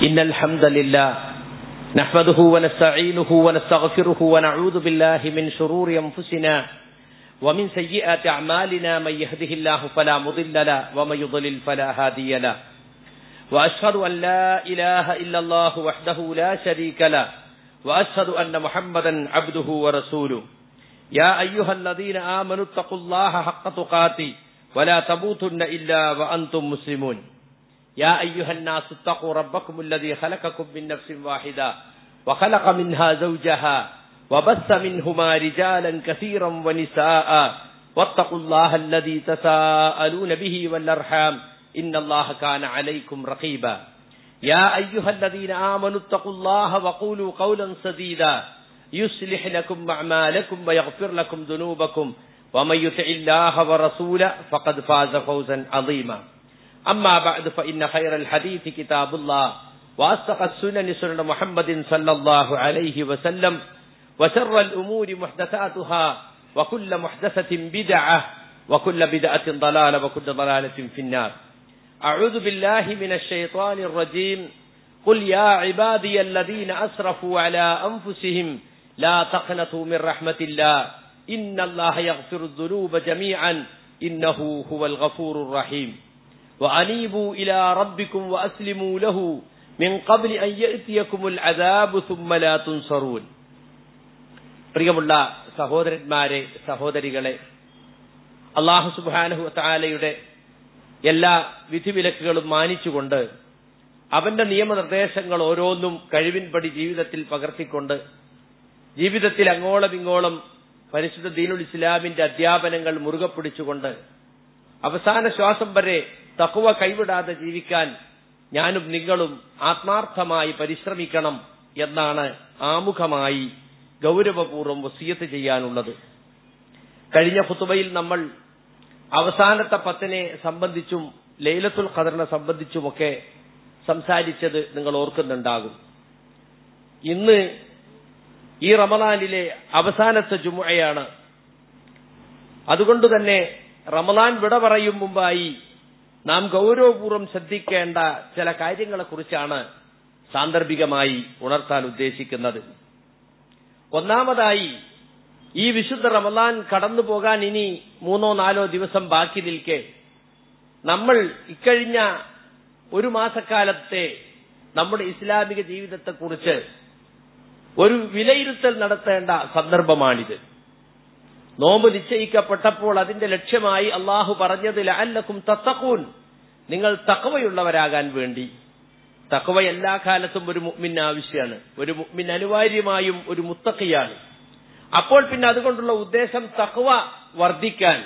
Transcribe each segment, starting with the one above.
إن الحمد لله نحمده ونستعينه ونستغفره ونعوذ بالله من شرور أنفسنا ومن سيئات أعمالنا من يهده الله فلا مضل له ومن يضلل فلا هادي له وأشهد أن لا إله إلا الله وحده لا شريك له وأشهد أن محمدا عبده ورسوله يا أيها الذين آمنوا اتقوا الله حق تقاته ولا تموتن إلا وأنتم مسلمون يا أيها الناس اتقوا ربكم الذي خلقكم من نفس واحدة وخلق منها زوجها وبث منهما رجالا كثيرا ونساء واتقوا الله الذي تساءلون به والأرحام إن الله كان عليكم رقيبا يا أيها الذين آمنوا اتقوا الله وقولوا قولا سديدا يصلح لكم أعمالكم ويغفر لكم ذنوبكم ومن يطع الله ورسوله فقد فاز فوزا عظيما أما بعد فإن خير الحديث كتاب الله وأصدق السنن سنن محمد صلى الله عليه وسلم وشر الأمور محدثاتها وكل محدثة بدعة وكل بدعة ضلالة وكل ضلالة في النار أعوذ بالله من الشيطان الرجيم قل يا عبادي الذين أسرفوا على أنفسهم لا تقنطوا من رحمة الله إن الله يغفر الذنوب جميعا إنه هو الغفور الرحيم وأنيبوا إلى ربكم وأسلموا له من قبل أن يأتيكم العذاب ثم لا تنصرون പ്രിയമുള്ള സഹോദരന്മാരെ സഹോദരികളെ അള്ളാഹു സുബാനഹു താലയുടെ എല്ലാ വിധിവിലക്കുകളും മാനിച്ചുകൊണ്ട് അവന്റെ നിയമനിർദ്ദേശങ്ങൾ ഓരോന്നും കഴിവിൻപടി ജീവിതത്തിൽ പകർത്തിക്കൊണ്ട് ജീവിതത്തിൽ അങ്ങോളം ഇങ്ങോളം പരിശുദ്ധ ദീനുൽ ഇസ്ലാമിന്റെ അധ്യാപനങ്ങൾ മുറുകെ പിടിച്ചുകൊണ്ട് അവസാന ശ്വാസം വരെ തഹുവ കൈവിടാതെ ജീവിക്കാൻ ഞാനും നിങ്ങളും ആത്മാർത്ഥമായി പരിശ്രമിക്കണം എന്നാണ് ആമുഖമായി ഗൗരവപൂർവ്വം വസീയത്ത് ചെയ്യാനുള്ളത് കഴിഞ്ഞ ഹുത്തുബയിൽ നമ്മൾ അവസാനത്തെ പത്തിനെ സംബന്ധിച്ചും ലൈലത്തുൽ ഖദറിനെ സംബന്ധിച്ചുമൊക്കെ സംസാരിച്ചത് നിങ്ങൾ ഓർക്കുന്നുണ്ടാകും ഇന്ന് ഈ റമദാനിലെ അവസാനത്തെ ജുമുഅയാണ് അതുകൊണ്ട് തന്നെ റമദാൻ വിട പറയും മുമ്പായി നാം ഗൗരവപൂർവ്വം ശ്രദ്ധിക്കേണ്ട ചില കാര്യങ്ങളെക്കുറിച്ചാണ് സാന്ദർഭികമായി ഉണർത്താൻ ഉദ്ദേശിക്കുന്നത് ഒന്നാമതായി ഈ വിശുദ്ധ റമദാൻ കടന്നു പോകാൻ ഇനി മൂന്നോ നാലോ ദിവസം ബാക്കി നിൽക്കെ നമ്മൾ ഇക്കഴിഞ്ഞ ഒരു മാസക്കാലത്തെ നമ്മുടെ ഇസ്ലാമിക ജീവിതത്തെക്കുറിച്ച് ഒരു വിലയിരുത്തൽ നടത്തേണ്ട സന്ദർഭമാണിത് നോമ്പ് നിശ്ചയിക്കപ്പെട്ടപ്പോൾ അതിന്റെ ലക്ഷ്യമായി അള്ളാഹു പറഞ്ഞത് ലഅല്ലക്കും തത്തക്കൂൻ നിങ്ങൾ തക്കവയുള്ളവരാകാൻ വേണ്ടി തക്കവ എല്ലാ കാലത്തും ഒരു മുഗ്മിന് ആവശ്യമാണ് ഒരു മുഗ്മിൻ അനിവാര്യമായും ഒരു മുത്തക്കയാണ് അപ്പോൾ പിന്നെ അതുകൊണ്ടുള്ള ഉദ്ദേശം തക്കവ വർദ്ധിക്കാൻ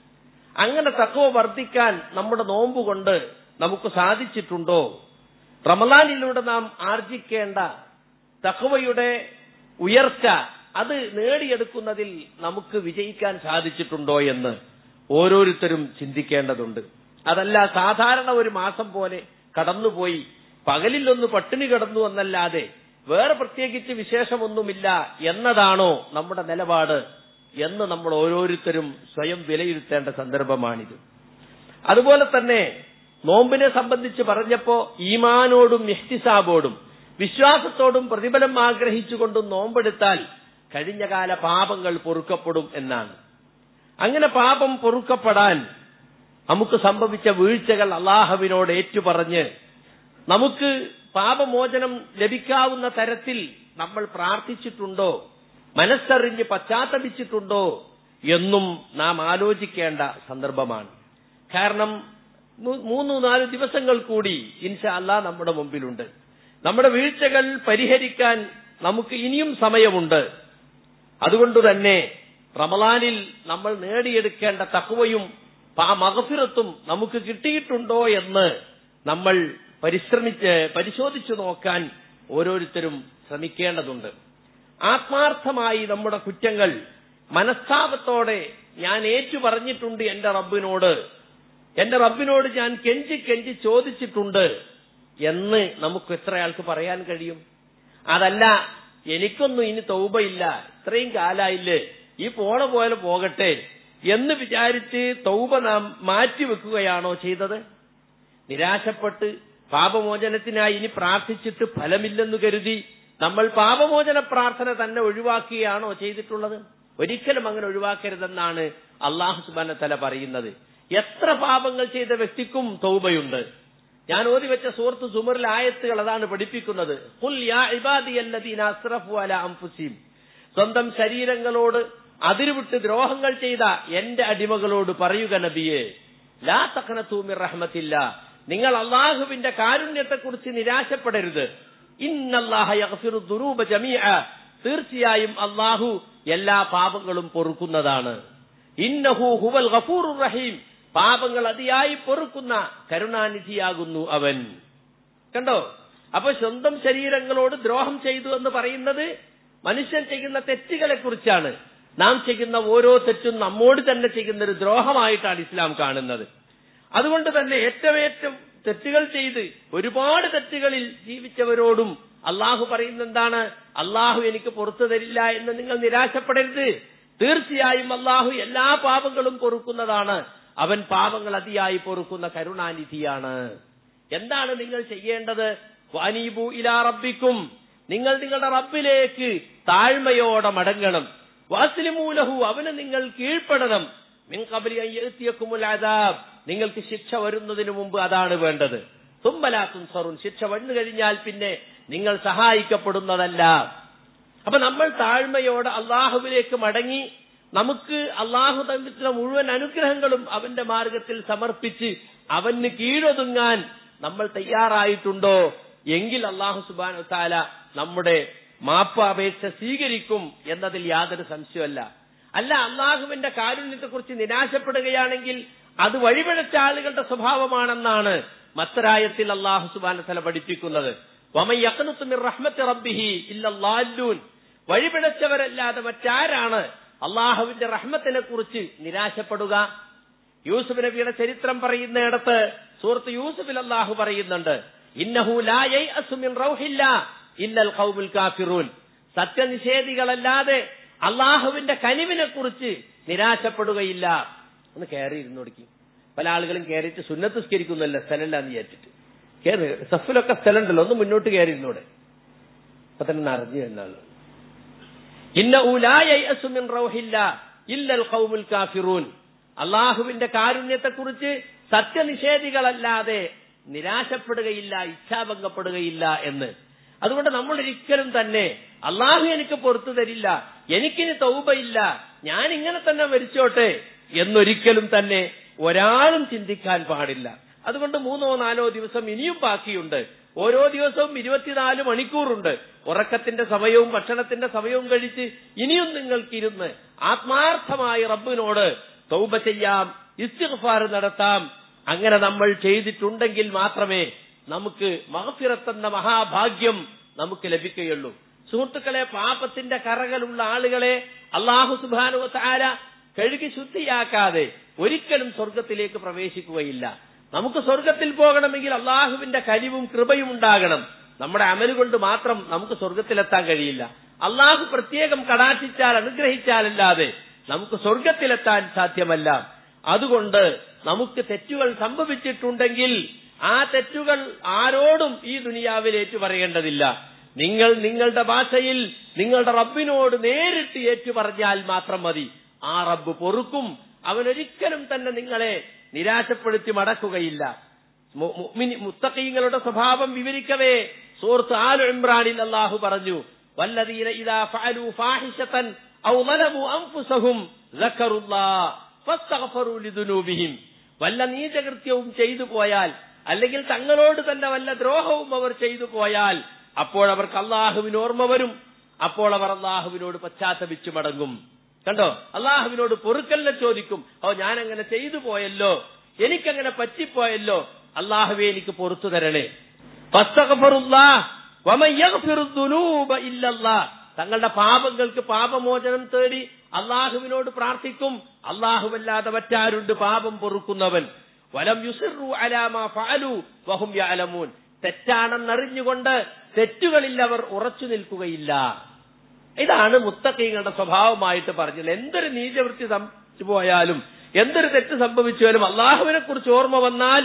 അങ്ങനെ തക്കവ വർദ്ധിക്കാൻ നമ്മുടെ നോമ്പ് കൊണ്ട് നമുക്ക് സാധിച്ചിട്ടുണ്ടോ റമലാനിലൂടെ നാം ആർജിക്കേണ്ട തക്കവയുടെ ഉയർച്ച അത് നേടിയെടുക്കുന്നതിൽ നമുക്ക് വിജയിക്കാൻ സാധിച്ചിട്ടുണ്ടോ എന്ന് ഓരോരുത്തരും ചിന്തിക്കേണ്ടതുണ്ട് അതല്ല സാധാരണ ഒരു മാസം പോലെ കടന്നുപോയി പകലിലൊന്ന് പട്ടിണി കിടന്നു എന്നല്ലാതെ വേറെ പ്രത്യേകിച്ച് വിശേഷമൊന്നുമില്ല എന്നതാണോ നമ്മുടെ നിലപാട് എന്ന് നമ്മൾ ഓരോരുത്തരും സ്വയം വിലയിരുത്തേണ്ട സന്ദർഭമാണിത് അതുപോലെ തന്നെ നോമ്പിനെ സംബന്ധിച്ച് പറഞ്ഞപ്പോ ഈമാനോടും ഇഹ്തിസാബോടും വിശ്വാസത്തോടും പ്രതിഫലം ആഗ്രഹിച്ചുകൊണ്ടും നോമ്പെടുത്താൽ കഴിഞ്ഞകാല പാപങ്ങൾ പൊറുക്കപ്പെടും എന്നാണ് അങ്ങനെ പാപം പൊറുക്കപ്പെടാൻ നമുക്ക് സംഭവിച്ച വീഴ്ചകൾ അള്ളാഹുവിനോട് ഏറ്റുപറഞ്ഞ് നമുക്ക് പാപമോചനം ലഭിക്കാവുന്ന തരത്തിൽ നമ്മൾ പ്രാർത്ഥിച്ചിട്ടുണ്ടോ മനസ്സറിഞ്ഞ് പശ്ചാത്തപിച്ചിട്ടുണ്ടോ എന്നും നാം ആലോചിക്കേണ്ട സന്ദർഭമാണ് കാരണം മൂന്നു നാല് ദിവസങ്ങൾ കൂടി ഇൻഷാ അല്ലാ നമ്മുടെ മുമ്പിലുണ്ട് നമ്മുടെ വീഴ്ചകൾ പരിഹരിക്കാൻ നമുക്ക് ഇനിയും സമയമുണ്ട് അതുകൊണ്ട് തന്നെ റമലാനിൽ നമ്മൾ നേടിയെടുക്കേണ്ട തക്കവയും മകഫിറത്തും നമുക്ക് കിട്ടിയിട്ടുണ്ടോ എന്ന് നമ്മൾ പരിശ്രമിച്ച് പരിശോധിച്ചു നോക്കാൻ ഓരോരുത്തരും ശ്രമിക്കേണ്ടതുണ്ട് ആത്മാർത്ഥമായി നമ്മുടെ കുറ്റങ്ങൾ മനസ്താപത്തോടെ ഞാൻ ഏറ്റു പറഞ്ഞിട്ടുണ്ട് എന്റെ റബ്ബിനോട് എന്റെ റബ്ബിനോട് ഞാൻ കെഞ്ചി കെഞ്ചി ചോദിച്ചിട്ടുണ്ട് എന്ന് നമുക്ക് എത്ര ആൾക്ക് പറയാൻ കഴിയും അതല്ല എനിക്കൊന്നും ഇനി തൗബയില്ല ഇത്രയും കാലായില്ലേ ഈ പോണ പോലെ പോകട്ടെ എന്ന് വിചാരിച്ച് തൗബ നാം മാറ്റിവെക്കുകയാണോ ചെയ്തത് നിരാശപ്പെട്ട് പാപമോചനത്തിനായി ഇനി പ്രാർത്ഥിച്ചിട്ട് ഫലമില്ലെന്ന് കരുതി നമ്മൾ പാപമോചന പ്രാർത്ഥന തന്നെ ഒഴിവാക്കുകയാണോ ചെയ്തിട്ടുള്ളത് ഒരിക്കലും അങ്ങനെ ഒഴിവാക്കരുതെന്നാണ് അള്ളാഹു സുബാന തല പറയുന്നത് എത്ര പാപങ്ങൾ ചെയ്ത വ്യക്തിക്കും തൗബയുണ്ട് ഞാൻ ഓതി വെച്ച സുഹൃത്ത് സുമറിൽ ആയത്തുകൾ അതാണ് പഠിപ്പിക്കുന്നത് "ഖുൽ യാ ഇബാദിയല്ലദീന അസ്റഫു അലാ അൻഫുസിഹിം." സ്വന്തം ശരീരങ്ങളോട് അതിരുവിട്ട് ദ്രോഹങ്ങൾ ചെയ്ത എന്റെ അടിമകളോട് പറയുക നബിയെ ലാ തഖനതു മിർ റഹ്മത്തില്ല നിങ്ങൾ അള്ളാഹുവിന്റെ കാരുണ്യത്തെക്കുറിച്ച് നിരാശപ്പെടരുത് ഇന്നല്ലാഹ യഗ്ഫിറു ദുനൂബ ജമീഅ തീർച്ചയായും അള്ളാഹു എല്ലാ പാപങ്ങളും പൊറുക്കുന്നതാണ് ഇന്നഹു ഹുവൽ ഗഫൂറുർ റഹീം പാപങ്ങൾ അതിയായി പൊറുക്കുന്ന കരുണാനിധിയാകുന്നു അവൻ കണ്ടോ അപ്പൊ സ്വന്തം ശരീരങ്ങളോട് ദ്രോഹം ചെയ്തു എന്ന് പറയുന്നത് മനുഷ്യൻ ചെയ്യുന്ന തെറ്റുകളെ കുറിച്ചാണ് നാം ചെയ്യുന്ന ഓരോ തെറ്റും നമ്മോട് തന്നെ ചെയ്യുന്ന ഒരു ദ്രോഹമായിട്ടാണ് ഇസ്ലാം കാണുന്നത് അതുകൊണ്ട് തന്നെ ഏറ്റവും ഏറ്റവും തെറ്റുകൾ ചെയ്ത് ഒരുപാട് തെറ്റുകളിൽ ജീവിച്ചവരോടും അള്ളാഹു പറയുന്ന എന്താണ് അള്ളാഹു എനിക്ക് പുറത്തു തരില്ല എന്ന് നിങ്ങൾ നിരാശപ്പെടരുത് തീർച്ചയായും അള്ളാഹു എല്ലാ പാപങ്ങളും പൊറുക്കുന്നതാണ് അവൻ പാപങ്ങൾ അതിയായി പൊറുക്കുന്ന കരുണാനിധിയാണ് എന്താണ് നിങ്ങൾ ചെയ്യേണ്ടത് വാനീബു ഇലാ റബ്ബിക്കും നിങ്ങൾ നിങ്ങളുടെ റബ്ബിലേക്ക് താഴ്മയോടെ മടങ്ങണം വാസ്ലിമൂലഹു അവന് നിങ്ങൾ കീഴ്പ്പെടണം മിൻ കബലി അയ്യത്തിയക്കുമുൽ അദാബ് നിങ്ങൾക്ക് ശിക്ഷ വരുന്നതിന് മുമ്പ് അതാണ് വേണ്ടത് തുമ്പലാത്തും സറുൻ ശിക്ഷ വന്നു കഴിഞ്ഞാൽ പിന്നെ നിങ്ങൾ സഹായിക്കപ്പെടുന്നതല്ല അപ്പൊ നമ്മൾ താഴ്മയോടെ അള്ളാഹുവിലേക്ക് മടങ്ങി നമുക്ക് അള്ളാഹു തമ്മിലുള്ള മുഴുവൻ അനുഗ്രഹങ്ങളും അവന്റെ മാർഗത്തിൽ സമർപ്പിച്ച് അവന് കീഴൊതുങ്ങാൻ നമ്മൾ തയ്യാറായിട്ടുണ്ടോ എങ്കിൽ അള്ളാഹു സുബാനു താല നമ്മുടെ മാപ്പ് അപേക്ഷ സ്വീകരിക്കും എന്നതിൽ യാതൊരു സംശയമല്ല അല്ല അള്ളാഹുവിന്റെ കാരുണ്യത്തെക്കുറിച്ച് നിരാശപ്പെടുകയാണെങ്കിൽ അത് വഴിപിഴച്ച ആളുകളുടെ സ്വഭാവമാണെന്നാണ് മത്തരായത്തിൽ അള്ളാഹു സുബാന തല പഠിപ്പിക്കുന്നത് റഹ്മത്ത് ഇല്ലല്ലാല്ലൂൻ വഴിപിഴച്ചവരല്ലാതെ മറ്റാരാണ് അള്ളാഹുവിന്റെ റഹ്മത്തിനെ കുറിച്ച് നിരാശപ്പെടുക യൂസുഫ് നബിയുടെ ചരിത്രം പറയുന്നിടത്ത് സുഹൃത്ത് യൂസുഫിൽ അള്ളാഹു പറയുന്നുണ്ട് ഇന്നഹു ലാ യൈഅസു മിൻ റൗഹില്ലാ ഇല്ലൽ ഖൗമുൽ കാഫിറൂൻ സത്യനിഷേധികളല്ലാതെ അള്ളാഹുവിന്റെ കനിവിനെ കുറിച്ച് നിരാശപ്പെടുകയില്ല ഒന്ന് കയറി ഇരുന്ന് കൊടുക്കി പല ആളുകളും കയറിയിട്ട് സുന്നത്ത് സ്കരിക്കുന്നല്ല സ്ഥലമില്ലാന്ന് വിചാരിച്ചിട്ട് കയറി സഫിലൊക്കെ സ്ഥലമുണ്ടല്ലോ ഒന്ന് മുന്നോട്ട് കയറി ഇരുന്നൂടെ അപ്പൊ തന്നെ നിറഞ്ഞു എന്നാണ് ഇന്ന ഉലായസുമിൻ റൗഹില്ല ഇല്ലൽ ഖൗമുൽ കാഫിറൂൻ അള്ളാഹുവിന്റെ കാരുണ്യത്തെക്കുറിച്ച് സത്യനിഷേധികളല്ലാതെ നിരാശപ്പെടുകയില്ല ഇച്ഛാഭംഗപ്പെടുകയില്ല എന്ന് അതുകൊണ്ട് നമ്മൾ ഒരിക്കലും തന്നെ അള്ളാഹു എനിക്ക് പുറത്തു തരില്ല എനിക്കിനി തൗബയില്ല ഞാൻ ഇങ്ങനെ തന്നെ മരിച്ചോട്ടെ എന്നൊരിക്കലും തന്നെ ഒരാളും ചിന്തിക്കാൻ പാടില്ല അതുകൊണ്ട് മൂന്നോ നാലോ ദിവസം ഇനിയും ബാക്കിയുണ്ട് ഓരോ ദിവസവും ഇരുപത്തിനാല് മണിക്കൂറുണ്ട് ഉറക്കത്തിന്റെ സമയവും ഭക്ഷണത്തിന്റെ സമയവും കഴിച്ച് ഇനിയും നിങ്ങൾക്കിരുന്ന് ആത്മാർത്ഥമായി റബ്ബിനോട് തൗബ ചെയ്യാം ഇസ്തിഗ്ഫാർ നടത്താം അങ്ങനെ നമ്മൾ ചെയ്തിട്ടുണ്ടെങ്കിൽ മാത്രമേ നമുക്ക് മഹഫിറത്തെന്ന മഹാഭാഗ്യം നമുക്ക് ലഭിക്കുകയുള്ളൂ സുഹൃത്തുക്കളെ പാപത്തിന്റെ കറകളുള്ള ആളുകളെ അള്ളാഹു സുബാനു താര കഴുകി ശുദ്ധിയാക്കാതെ ഒരിക്കലും സ്വർഗത്തിലേക്ക് പ്രവേശിക്കുകയില്ല നമുക്ക് സ്വർഗത്തിൽ പോകണമെങ്കിൽ അള്ളാഹുവിന്റെ കനിവും കൃപയും ഉണ്ടാകണം നമ്മുടെ അമല് കൊണ്ട് മാത്രം നമുക്ക് സ്വർഗത്തിലെത്താൻ കഴിയില്ല അള്ളാഹു പ്രത്യേകം കടാക്ഷിച്ചാൽ അനുഗ്രഹിച്ചാലല്ലാതെ നമുക്ക് സ്വർഗത്തിലെത്താൻ സാധ്യമല്ല അതുകൊണ്ട് നമുക്ക് തെറ്റുകൾ സംഭവിച്ചിട്ടുണ്ടെങ്കിൽ ആ തെറ്റുകൾ ആരോടും ഈ ദുനിയാവിൽ ഏറ്റു പറയേണ്ടതില്ല നിങ്ങൾ നിങ്ങളുടെ ഭാഷയിൽ നിങ്ങളുടെ റബ്ബിനോട് നേരിട്ട് ഏറ്റു പറഞ്ഞാൽ മാത്രം മതി ആ റബ്ബ് പൊറുക്കും അവനൊരിക്കലും തന്നെ നിങ്ങളെ നിരാശപ്പെടുത്തി മടക്കുകയില്ല മുത്തക്കീങ്ങളുടെ സ്വഭാവം വിവരിക്കവേ സൂറത്ത് ആലു ഇമ്രാനിൽ അള്ളാഹു പറഞ്ഞു വല്ലതീന ഇതാ ഫഅലു ഫാഹിഷതൻ ഔ ളലമു അൻഫുസഹും സക്കറുല്ലാഹ് ഫസ്തഗ്ഫറു ലിദുനൂബിഹിം വല്ല നീചകൃത്യവും ചെയ്തു പോയാൽ അല്ലെങ്കിൽ തങ്ങളോട് തന്നെ വല്ല ദ്രോഹവും അവർ ചെയ്തു പോയാൽ അപ്പോൾ അവർക്ക് അള്ളാഹുവിന് ഓർമ്മ വരും അപ്പോൾ അവർ അള്ളാഹുവിനോട് പശ്ചാത്തപിച്ചു മടങ്ങും കണ്ടോ അള്ളാഹുവിനോട് പൊറുക്കല്ല ചോദിക്കും ഓ ഞാൻ അങ്ങനെ ചെയ്തു പോയല്ലോ എനിക്കങ്ങനെ പറ്റിപ്പോയല്ലോ അള്ളാഹുവെ എനിക്ക് പൊറത്തു തരണേ തങ്ങളുടെ പാപങ്ങൾക്ക് പാപമോചനം തേടി അള്ളാഹുവിനോട് പ്രാർത്ഥിക്കും അള്ളാഹുവല്ലാതെ മറ്റാരുണ്ട് പാപം പൊറുക്കുന്നവൻ വലം യുസിറു അലാമ ഫഅലു വഹും യഅലമൂൻ തെറ്റാണെന്നറിഞ്ഞുകൊണ്ട് തെറ്റുകളിൽ അവർ ഉറച്ചു നിൽക്കുകയില്ല ഇതാണ് മുത്തക്കീങ്ങളുടെ സ്വഭാവമായിട്ട് പറഞ്ഞത് എന്തൊരു നീചവൃത്തി സംഭവിച്ചു പോയാലും എന്തൊരു തെറ്റ് സംഭവിച്ചാലും അള്ളാഹുവിനെ കുറിച്ച് ഓർമ്മ വന്നാൽ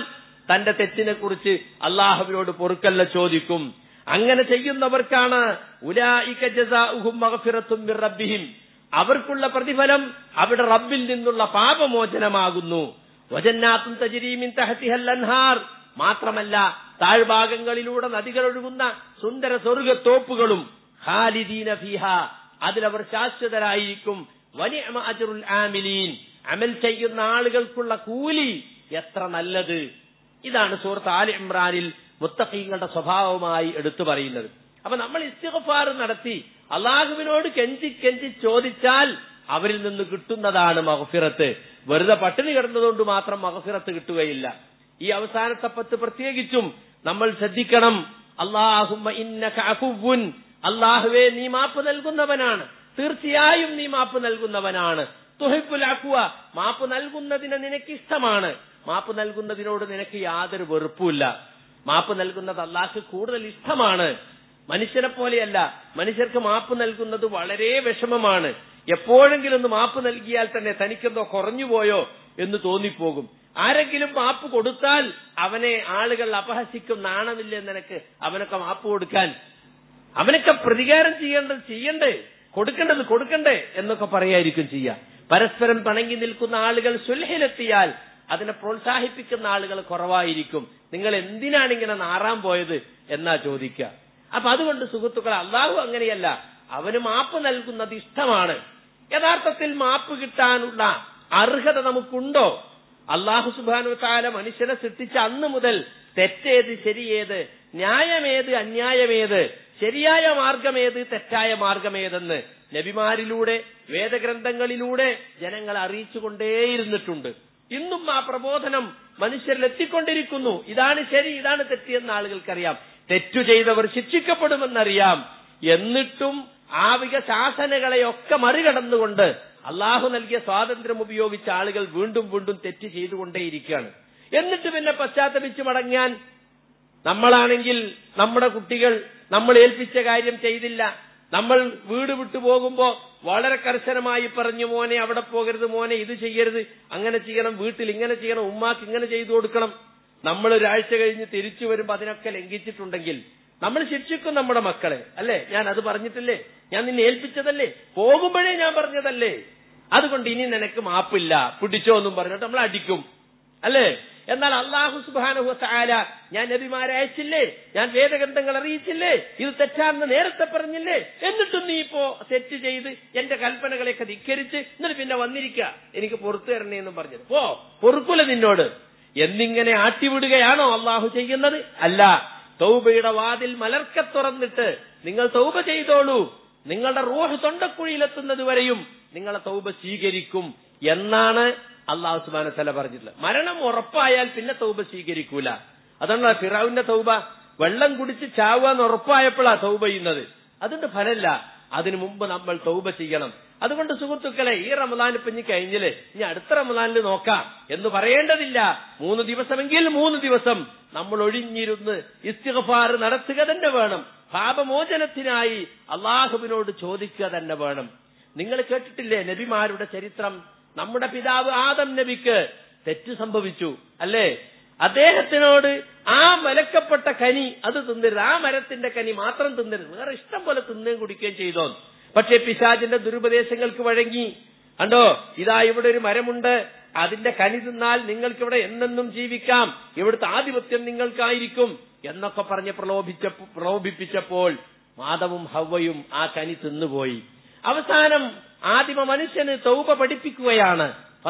തന്റെ തെറ്റിനെ കുറിച്ച് അള്ളാഹുവിനോട് പൊറുക്കല്ല ചോദിക്കും അങ്ങനെ ചെയ്യുന്നവർക്കാണ് ഉലായിക ജസാഉഹും മഗ്ഫിറത്തും മിർ റബ്ബിഹിം അവർക്കുള്ള പ്രതിഫലം അവിടെ റബ്ബിൽ നിന്നുള്ള പാപമോചനമാകുന്നു വജന്നാത്തും തജരീമിൻ തഹത്തിഹൽ അൻഹാർ മാത്രമല്ല താഴ്ഭാഗങ്ങളിലൂടെ നദികൾ ഒഴുകുന്ന സുന്ദര സ്വർഗത്തോപ്പുകളും ഖാലിദീന ഫീഹ അതിലവർ ശാശ്വതരായിരിക്കും വനിഅമ അജ്റുൽ ആമിലീൻ അമൽ ചെയ്യുന്ന ആളുകൾക്കുള്ള കൂലി എത്ര നല്ലത് ഇതാണ് സൂറത്ത് ആലി ഇമ്രാനിൽ മുത്തഖീങ്ങളുടെ സ്വഭാവമായി എടുത്തു പറയുന്നത് അപ്പൊ നമ്മൾ ഇസ്തിഗ്ഫാർ നടത്തി അള്ളാഹുവിനോട് കെഞ്ചി കെഞ്ചി ചോദിച്ചാൽ അവരിൽ നിന്ന് കിട്ടുന്നതാണ് മഹഫിറത്ത് വെറുതെ പട്ടിണി കിടന്നതുകൊണ്ട് മാത്രം മഹഫിറത്ത് കിട്ടുകയില്ല ഈ അവസാനത്തെ പത്ത് പ്രത്യേകിച്ചും നമ്മൾ ശ്രദ്ധിക്കണം അള്ളാഹുമ്മ ഇന്നക അഫുവുൻ അള്ളാഹുവേ നീ മാപ്പ് നൽകുന്നവനാണ് തീർച്ചയായും നീ മാപ്പ് നൽകുന്നവനാണ് തുഹിബുൽ അഖ്വ മാപ്പ് നൽകുന്നതിന് നിനക്ക് ഇഷ്ടമാണ് മാപ്പ് നൽകുന്നതിനോട് നിനക്ക് യാതൊരു വെറുപ്പുമില്ല മാപ്പ് നൽകുന്നത് അള്ളാഹ്ക്ക് കൂടുതൽ ഇഷ്ടമാണ് മനുഷ്യനെ പോലെയല്ല മനുഷ്യർക്ക് മാപ്പ് നൽകുന്നത് വളരെ വിഷമമാണ് എപ്പോഴെങ്കിലും ഒന്ന് മാപ്പ് നൽകിയാൽ തന്നെ തനിക്കെന്തോ കുറഞ്ഞുപോയോ എന്ന് തോന്നിപ്പോകും ആരെങ്കിലും മാപ്പ് കൊടുത്താൽ അവനെ ആളുകൾ അപഹസിക്കും നാണമില്ല നിനക്ക് അവനൊക്കെ മാപ്പ് കൊടുക്കാൻ അവനൊക്കെ പ്രതികാരം ചെയ്യേണ്ടത് ചെയ്യണ്ടേ കൊടുക്കേണ്ടത് കൊടുക്കണ്ടേ എന്നൊക്കെ പറയായിരിക്കും ചെയ്യാം പരസ്പരം പിണങ്ങി നിൽക്കുന്ന ആളുകൾ സുൽഹിലെത്തിയാൽ അതിനെ പ്രോത്സാഹിപ്പിക്കുന്ന ആളുകൾ കുറവായിരിക്കും നിങ്ങൾ എന്തിനാണ് ഇങ്ങനെ നാറാൻ പോയത് എന്നാ ചോദിക്കുക അപ്പൊ അതുകൊണ്ട് സുഹൃത്തുക്കൾ അള്ളാഹു അങ്ങനെയല്ല അവന് മാപ്പ് നൽകുന്നത് ഇഷ്ടമാണ് യഥാർത്ഥത്തിൽ മാപ്പ് കിട്ടാനുള്ള അർഹത നമുക്കുണ്ടോ അള്ളാഹു സുബാനു താല മനുഷ്യനെ സൃഷ്ടിച്ച അന്ന് മുതൽ തെറ്റേത് ശരിയേത് ന്യായമേത് അന്യായമേത് ശരിയായ മാർഗമേത് തെറ്റായ മാർഗമേതെന്ന് നബിമാരിലൂടെ വേദഗ്രന്ഥങ്ങളിലൂടെ ജനങ്ങൾ അറിയിച്ചുകൊണ്ടേയിരുന്നിട്ടുണ്ട് ഇന്നും ആ പ്രബോധനം മനുഷ്യരിൽ എത്തിക്കൊണ്ടിരിക്കുന്നു ഇതാണ് ശരി ഇതാണ് തെറ്റിയെന്ന് ആളുകൾക്കറിയാം തെറ്റു ചെയ്തവർ ശിക്ഷിക്കപ്പെടുമെന്നറിയാം എന്നിട്ടും ആവിക ശാസനകളെയൊക്കെ മറികടന്നുകൊണ്ട് അള്ളാഹു നൽകിയ സ്വാതന്ത്ര്യം ഉപയോഗിച്ച ആളുകൾ വീണ്ടും വീണ്ടും തെറ്റ് ചെയ്തുകൊണ്ടേയിരിക്കുകയാണ് എന്നിട്ട് പിന്നെ പശ്ചാത്തപിച്ച് മടങ്ങാൻ നമ്മളാണെങ്കിൽ നമ്മുടെ കുട്ടികൾ നമ്മൾ ഏൽപ്പിച്ച കാര്യം ചെയ്തില്ല നമ്മൾ വീട് വിട്ടു പോകുമ്പോ വളരെ കർശനമായി പറഞ്ഞു മോനെ അവിടെ പോകരുത് മോനെ ഇത് ചെയ്യരുത് അങ്ങനെ ചെയ്യണം വീട്ടിൽ ഇങ്ങനെ ചെയ്യണം ഉമ്മാക്ക് ഇങ്ങനെ ചെയ്തു കൊടുക്കണം നമ്മൾ ഒരാഴ്ച കഴിഞ്ഞ് തിരിച്ചു വരുമ്പോ അതിനൊക്കെ ലംഘിച്ചിട്ടുണ്ടെങ്കിൽ നമ്മൾ ശിക്ഷിക്കും നമ്മുടെ മക്കളെ അല്ലേ ഞാൻ അത് പറഞ്ഞിട്ടില്ലേ ഞാൻ നിന്നെ ഏൽപ്പിച്ചതല്ലേ പോകുമ്പോഴേ ഞാൻ പറഞ്ഞതല്ലേ അതുകൊണ്ട് ഇനി നിനക്ക് മാപ്പില്ല പിടിച്ചോ എന്നും പറഞ്ഞിട്ട് നമ്മൾ അടിക്കും അല്ലേ എന്നാൽ അള്ളാഹു സുബാനുഹു താല ഞാൻ നബിമാരെ അയച്ചില്ലേ ഞാൻ വേദഗ്രന്ഥങ്ങൾ അറിയിച്ചില്ലേ ഇത് തെറ്റാണെന്ന് നേരത്തെ പറഞ്ഞില്ലേ എന്നിട്ടും നീ ഇപ്പോ തെറ്റ് ചെയ്ത് എന്റെ കൽപ്പനകളെയൊക്കെ ധിക്കരിച്ച് എന്നിട്ട് പിന്നെ വന്നിരിക്കുക എനിക്ക് പുറത്തു തരണേ എന്നും പറഞ്ഞത് പോ പൊറുക്കൂല നിന്നോട് എന്നിങ്ങനെ ആട്ടിവിടുകയാണോ അള്ളാഹു ചെയ്യുന്നത് അല്ല തൗബയുടെ വാതിൽ മലർക്ക തുറന്നിട്ട് നിങ്ങൾ തൗബ ചെയ്തോളൂ നിങ്ങളുടെ റൂഹ് തൊണ്ടക്കുഴിയിലെത്തുന്നത് വരെയും നിങ്ങളെ തൗബ സ്വീകരിക്കും എന്നാണ് അള്ളാഹു സുബാന തല പറഞ്ഞിട്ടുള്ളത് മരണം ഉറപ്പായാൽ പിന്നെ തൗബ സ്വീകരിക്കൂല അതാണ് ഫിറാവിന്റെ തൗബ വെള്ളം കുടിച്ച് ചാവുക ഉറപ്പായപ്പോഴാ തൗബ ചെയ്യുന്നത് അതുകൊണ്ട് ഫലല്ല അതിനു മുമ്പ് നമ്മൾ തൗബ ചെയ്യണം അതുകൊണ്ട് സുഹൃത്തുക്കളെ ഈ റമദാൻ ഇപ്പൊ ഇനി കഴിഞ്ഞില്ലേ ഇനി അടുത്ത റമദാനിൽ നോക്കാം എന്ന് പറയേണ്ടതില്ല മൂന്ന് ദിവസമെങ്കിൽ മൂന്ന് ദിവസം നമ്മൾ ഒഴിഞ്ഞിരുന്ന് ഇസ്തിഗഫാർ നടത്തുക തന്നെ വേണം പാപമോചനത്തിനായി അള്ളാഹുവിനോട് ചോദിക്കുക തന്നെ വേണം നിങ്ങൾ കേട്ടിട്ടില്ലേ നബിമാരുടെ ചരിത്രം നമ്മുടെ പിതാവ് ആദം നബിക്ക് തെറ്റ് സംഭവിച്ചു അല്ലേ അദ്ദേഹത്തിനോട് ആ മലക്കപ്പെട്ട കനി അത് തിന്നരുത് ആ മരത്തിന്റെ കനി മാത്രം തിന്നരുത് വേറെ ഇഷ്ടം പോലെ തിന്നുകയും കുടിക്കുകയും ചെയ്തോ പക്ഷേ പിശാചിന്റെ ദുരുപദേശങ്ങൾക്ക് വഴങ്ങി കണ്ടോ ഇതാ ഇവിടെ ഒരു മരമുണ്ട് അതിന്റെ കനി തിന്നാൽ നിങ്ങൾക്ക് ഇവിടെ എന്നെന്നും ജീവിക്കാം ഇവിടുത്തെ ആധിപത്യം നിങ്ങൾക്കായിരിക്കും എന്നൊക്കെ പറഞ്ഞ് പ്രലോഭിച്ച പ്രലോഭിപ്പിച്ചപ്പോൾ മാധവും ഹവ്വയും ആ കനി തിന്നുപോയി അവസാനം ആദിമ മനുഷ്യന് തൗപ പഠിപ്പിക്കുകയാണ്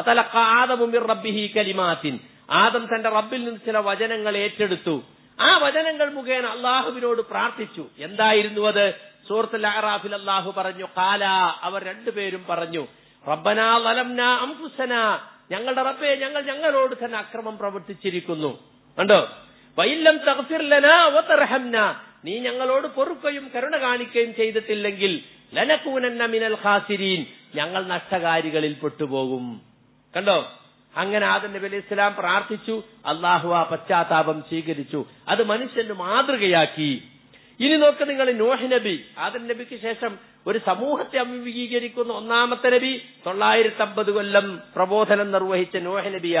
ആദമും റബ്ബിഹി കലിമാത്തിൻ ആദം തന്റെ റബ്ബിൽ നിന്ന് ചില വചനങ്ങൾ ഏറ്റെടുത്തു ആ വചനങ്ങൾ മുഖേന അള്ളാഹുവിനോട് പ്രാർത്ഥിച്ചു എന്തായിരുന്നു അത് സൂറത്തുൽ അറാഫിൽ അള്ളാഹു പറഞ്ഞു കാല അവർ രണ്ടുപേരും പറഞ്ഞു റബ്ബനാ വലംന അംഫുസന ഞങ്ങളുടെ റബ്ബെ ഞങ്ങൾ ഞങ്ങളോട് തന്നെ അക്രമം പ്രവർത്തിച്ചിരിക്കുന്നു കണ്ടോ വൈല്ലം തഗ്ഫിർലന വതർഹംന നീ ഞങ്ങളോട് പൊറുക്കുകയും കരുണ കാണിക്കുകയും ചെയ്തിട്ടില്ലെങ്കിൽ ലനക്കൂനന്ന മിനൽ ഖാസിരീൻ ഞങ്ങൾ നഷ്ടകാരികളിൽ പെട്ടുപോകും കണ്ടോ അങ്ങനെ ആദം നബി അലൈഹി ഇസ്ലാം പ്രാർത്ഥിച്ചു അള്ളാഹു ആ പശ്ചാത്താപം സ്വീകരിച്ചു അത് മനുഷ്യന് മാതൃകയാക്കി ഇനി നോക്ക് നിങ്ങൾ നോഹ് നബി ആദം നബിക്ക് ശേഷം ഒരു സമൂഹത്തെ അഭിമുഖീകരിക്കുന്ന ഒന്നാമത്തെ നബി തൊള്ളായിരത്തി അമ്പത് കൊല്ലം പ്രബോധനം നിർവഹിച്ച നോഹ് നബിയാണ്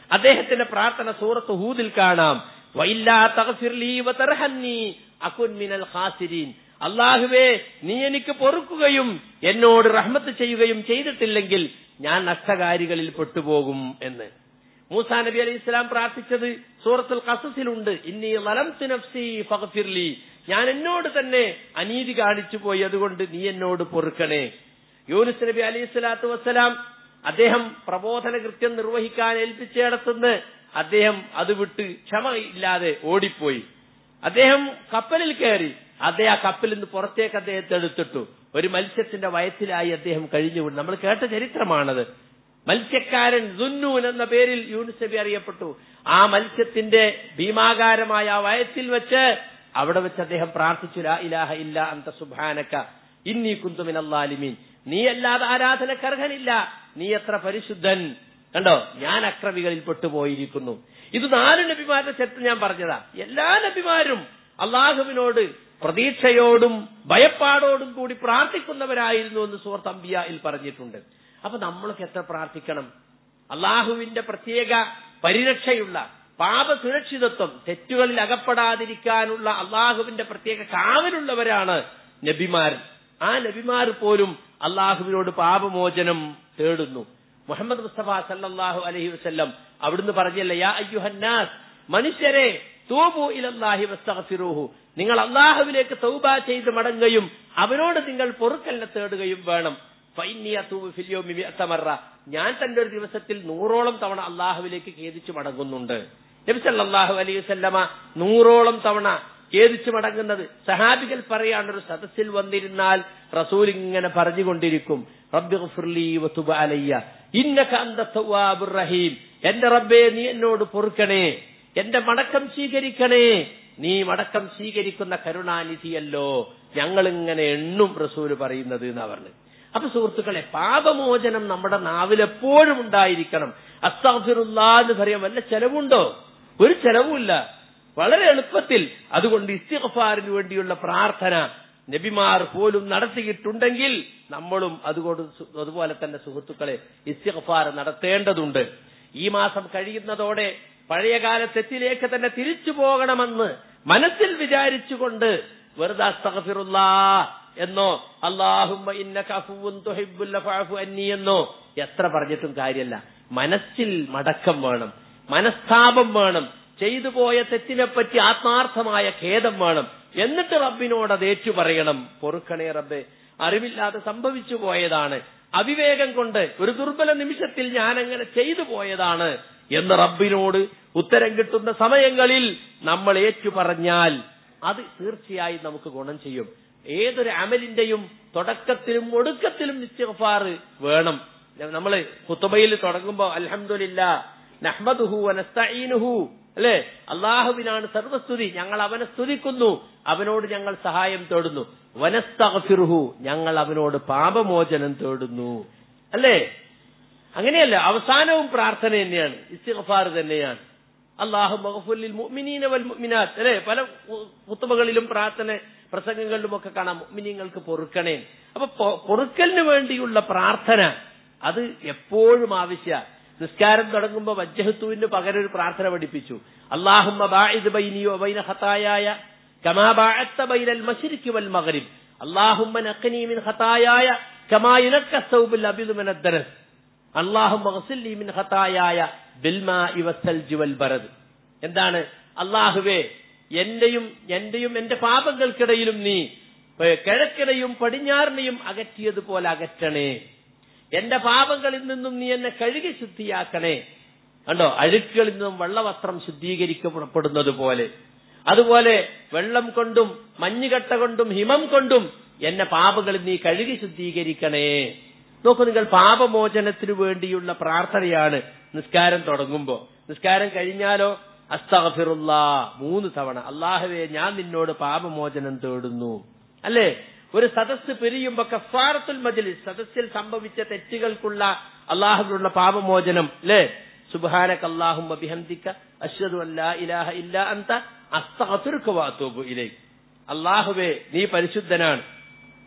അദ്ദേഹത്തിന്റെ പ്രാർത്ഥന സൂറത്ത് ഹൂദിൽ കാണാം വൈല്ലാ തഗ്ഫിർലി വതർഹന്നി അകുൻ മിനൽ ഖാസിരീൻ അള്ളാഹുവേ നീ എനിക്ക് പൊറുക്കുകയും എന്നോട് റഹ്മത്ത് ചെയ്യുകയും ചെയ്തിട്ടില്ലെങ്കിൽ ഞാൻ നഷ്ടകാരികളിൽ പെട്ടുപോകും എന്ന് മൂസാ നബി അലൈഹി ഇസ്ലാം പ്രാർത്ഥിച്ചത് സൂറത്തുൽ ഖസസിലുണ്ട് ഇന്നി ലലംതു നഫ്സി ഫഗ്ഫിർലി ഞാൻ എന്നോട് തന്നെ അനീതി കാണിച്ചു പോയി അതുകൊണ്ട് നീ എന്നോട് പൊറുക്കണേ യൂനുസ് നബി അലൈഹി സ്വലാത്തു വസ്സലാം അദ്ദേഹം പ്രബോധന കൃത്യം നിർവഹിക്കാൻ ഏൽപ്പിച്ചിടത്തുനിന്ന് അദ്ദേഹം അത് വിട്ട് ക്ഷമയില്ലാതെ ഓടിപ്പോയി അദ്ദേഹം കപ്പലിൽ കയറി അദ്ദേഹം ആ കപ്പലിൽ നിന്ന് പുറത്തേക്ക് അദ്ദേഹത്തെ എടുത്തിട്ടു ഒരു മത്സ്യത്തിന്റെ വയറ്റിലായി അദ്ദേഹം കഴിഞ്ഞു നമ്മൾ കേട്ട ചരിത്രമാണത് മത്സ്യക്കാരൻ ദുന്നൂൻ എന്ന പേരിൽ യൂനുസ് നബി അറിയപ്പെട്ടു ആ മത്സ്യത്തിന്റെ ഭീമാകാരമായ ആ വയറ്റിൽ വെച്ച് അവിടെ വെച്ച് അദ്ദേഹം പ്രാർത്ഥിച്ചു ലാ ഇലാഹ ഇല്ല അന്ത സുബാനക്ക ഇന്നി കുന്തുമിനല്ലാലിമീൻ നീ അല്ലാതെ ആരാധനക്കർഹനില്ല നീ എത്ര പരിശുദ്ധൻ കണ്ടോ ഞാൻ അക്രമികളിൽ പെട്ടുപോയിരിക്കുന്നു ഇത് നാല് നബിമാരുടെ ചരിത്രം ഞാൻ പറഞ്ഞതാ എല്ലാ നബിമാരും അള്ളാഹുവിനോട് പ്രതീക്ഷയോടും ഭയപ്പാടോടും കൂടി പ്രാർത്ഥിക്കുന്നവരായിരുന്നു എന്ന് സുഹൃത്ത് അംബിയയിൽ പറഞ്ഞിട്ടുണ്ട് അപ്പൊ നമ്മളൊക്കെ എത്ര പ്രാർത്ഥിക്കണം അള്ളാഹുവിന്റെ പ്രത്യേക പരിരക്ഷയുള്ള പാപസുരക്ഷിതത്വം തെറ്റുകളിൽ അകപ്പെടാതിരിക്കാനുള്ള അള്ളാഹുവിന്റെ പ്രത്യേക കാവലുള്ളവരാണ് നബിമാർ ആ നബിമാർ പോലും അള്ളാഹുവിനോട് പാപമോചനം തേടുന്നു മുഹമ്മദ് മുസ്തഫ സല്ലല്ലാഹു അലൈഹി വസല്ലം അവിടുന്ന് പറഞ്ഞല്ല യാ അയ്യുഹന്നാസ് മനുഷ്യരെ തൂബു ഇലല്ലാഹി വസ്തഗ്ഫിറൂഹു നിങ്ങൾ അള്ളാഹുവിലേക്ക് തൗബ ചെയ്ത് മടങ്ങുകയും അവനോട് നിങ്ങൾ പൊറുക്കലിനെ തേടുകയും വേണം ഫൈന്നി അതൂബു ഫിൽ യൗമി മിഅത മറ ഞാൻ തന്റെ ഒരു ദിവസത്തിൽ നൂറോളം തവണ അള്ളാഹുവിലേക്ക് ഖേദിച്ചു മടങ്ങുന്നുണ്ട് നബി സല്ലല്ലാഹു അലൈഹി വസല്ലമ നൂറോളം തവണ ഖേദിച്ചു മടങ്ങുന്നത് സഹാബികൾ പറയാണ് ഒരു സദസ്സിൽ വന്നിരുന്നാൽ റസൂൽ ഇങ്ങനെ പറഞ്ഞുകൊണ്ടിരിക്കും റബ്ബി ഗഫിർലി വതുബ് അലയ്യ ഇന്നക അന്ത തവ്വാബുർ റഹീം എന്റെ റബ്ബേ നീ എന്നോട് പൊറുക്കണേ എന്റെ മടക്കം സ്വീകരിക്കണേ നീ മടക്കം സ്വീകരിക്കുന്ന കരുണാനിധിയല്ലോ ഞങ്ങൾ ഇങ്ങനെ എണ്ണും റസൂല് പറയുന്നത് എന്നാ പറഞ്ഞു അപ്പൊ സുഹൃത്തുക്കളെ പാപമോചനം നമ്മുടെ നാവിൽ എപ്പോഴും ഉണ്ടായിരിക്കണം അസ്താഫിറുല്ല എന്ന് പറയാൻ വല്ല ചെലവുണ്ടോ ഒരു ചെലവുമില്ല വളരെ എളുപ്പത്തിൽ അതുകൊണ്ട് ഇസ്തിഗ്ഫാറിന് വേണ്ടിയുള്ള പ്രാർത്ഥന നബിമാർ പോലും നടത്തിയിട്ടുണ്ടെങ്കിൽ നമ്മളും അതുകൊണ്ട് സു- അതുപോലെ തന്നെ സുഹൃത്തുക്കളെ ഇസ്തിഗ്ഫാർ നടത്തേണ്ടതുണ്ട് ഈ മാസം കഴിയുന്നതോടെ പഴയകാല തെറ്റിലേക്ക് തന്നെ തിരിച്ചു പോകണമെന്ന് മനസ്സിൽ വിചാരിച്ചുകൊണ്ട് വെറുതെ അസ്തഗ്ഫിറുല്ലാ എന്നോ അള്ളാഹുമ്മ ഇന്നക അഫുവുൻ തുഹിബ്ബുൽ ഫഅഫു അന്നി എന്നോ എത്ര പറഞ്ഞിട്ടും കാര്യമല്ല മനസ്സിൽ മടക്കം വേണം മനസ്താപം വേണം ചെയ്തു പോയ തെറ്റിനെപ്പറ്റി ആത്മാർത്ഥമായ ഖേദം വേണം എന്നിട്ട് റബ്ബിനോട് അത് ഏറ്റു പറയണം പൊറുക്കണേ റബ്ബെ അറിവില്ലാതെ സംഭവിച്ചു പോയതാണ് അവിവേകം കൊണ്ട് ഒരു ദുർബല നിമിഷത്തിൽ ഞാൻ അങ്ങനെ ചെയ്തു പോയതാണ് എന്ന് റബ്ബിനോട് ഉത്തരം കിട്ടുന്ന സമയങ്ങളിൽ നമ്മൾ ഏറ്റു പറഞ്ഞാൽ അത് തീർച്ചയായും നമുക്ക് ഗുണം ചെയ്യും ഏതൊരു അമലിന്റെയും തുടക്കത്തിലും ഒടുക്കത്തിലും ഇസ്തിഗ്ഫാർ വേണം നമ്മള് കുത്തുബയിൽ തുടങ്ങുമ്പോ അൽഹംദുലില്ല നഹ്മദുഹു വനസ്തഈനുഹു അല്ലെ അള്ളാഹുവിനാണ് സർവസ്തുതി ഞങ്ങൾ അവനെ സ്തുതിക്കുന്നു അവനോട് ഞങ്ങൾ സഹായം തേടുന്നു വനസ്തഗ്ഫിറുഹു ഞങ്ങൾ അവനോട് പാപമോചനം തേടുന്നു അല്ലേ അങ്ങനെയല്ല അവസാനവും പ്രാർത്ഥന തന്നെയാണ് ഇസ്തിഗ്ഫാർ തന്നെയാണ് അള്ളാഹു മഗ്ഫുലിൽ മുഅ്മിനീന വൽ മുഅ്മിനാത്ത് അല്ലേ പല കുത്തുബകളിലും പ്രാർത്ഥന പ്രസംഗങ്ങളിലും ഒക്കെ കാണാം മുഅ്മിനീങ്ങൾക്ക് പൊറുക്കണേ അപ്പൊ പൊ- പൊറുക്കലിന് വേണ്ടിയുള്ള പ്രാർത്ഥന അത് എപ്പോഴും ആവശ്യ നിസ്കാരം തുടങ്ങുമ്പോൾ വജ്ജഹത്തുവിന് പകരം ഒരു പ്രാർത്ഥന പഠിപ്പിച്ചു അള്ളാഹുമ്മ ബാഇദ് ബൈനി വബൈന ഖതായായ കമാ ബാഅത്ത ബൈനൽ മശ്രിഖി വൽ മഗ്രിബ് അള്ളാഹുമ്മ നഖ്നി മിൻ ഖതായായ കമാ യുനക്ക الثوب الابيض من الدنس അള്ളാഹു മഹസില്ലി മിൻ ഖതായായ ബിൽമാഇ വസ്സൽജി വൽ ബറദ് എന്താണ് അള്ളാഹുവേ എന്റെയും എന്റെയും എന്റെ പാപങ്ങൾക്കിടയിലും നീ ഏ, കിഴക്കിനെയും പടിഞ്ഞാറിനെയും അകറ്റിയതുപോലെ അകറ്റണേ എന്റെ പാപങ്ങളിൽ നിന്നും നീ എന്നെ കഴുകി ശുദ്ധിയാക്കണേ കണ്ടോ അഴുക്കുകളിൽ നിന്നും വെള്ളവസ്ത്രം ശുദ്ധീകരിക്കപ്പെടുന്നത് പോലെ അതുപോലെ വെള്ളം കൊണ്ടും മഞ്ഞുകട്ട കൊണ്ടും ഹിമം കൊണ്ടും എന്നെ പാപങ്ങളിൽ നീ കഴുകി ശുദ്ധീകരിക്കണേ നോക്കൂ നിങ്ങൾ പാപമോചനത്തിനു വേണ്ടിയുള്ള പ്രാർത്ഥനയാണ് നിസ്കാരം തുടങ്ങുമ്പോ നിസ്കാരം കഴിഞ്ഞാലോ അസ്തഗഫിറുല്ലാ മൂന്ന് തവണ അള്ളാഹുവേ ഞാൻ നിന്നോട് പാപമോചനം തേടുന്നു അല്ലേ ഒരു സദസ്സ് പിരിയുമ്പോ കഫാറത്തുൽ മജ്ലിസ് സദസ്സിൽ സംഭവിച്ച തെറ്റുകൾക്കുള്ള അള്ളാഹുവിനുള്ള പാപമോചനം അല്ലേ സുബ്ഹാനക അല്ലാഹുമ്മ ബിഹംദിക അശ്ഹദു അൻ ലാ ഇലാഹ ഇല്ലാ അൻത അസ്തഗ്ഫിറുക വഅതൂബു ഇലൈക് അള്ളാഹുവേ നീ പരിശുദ്ധനാണ്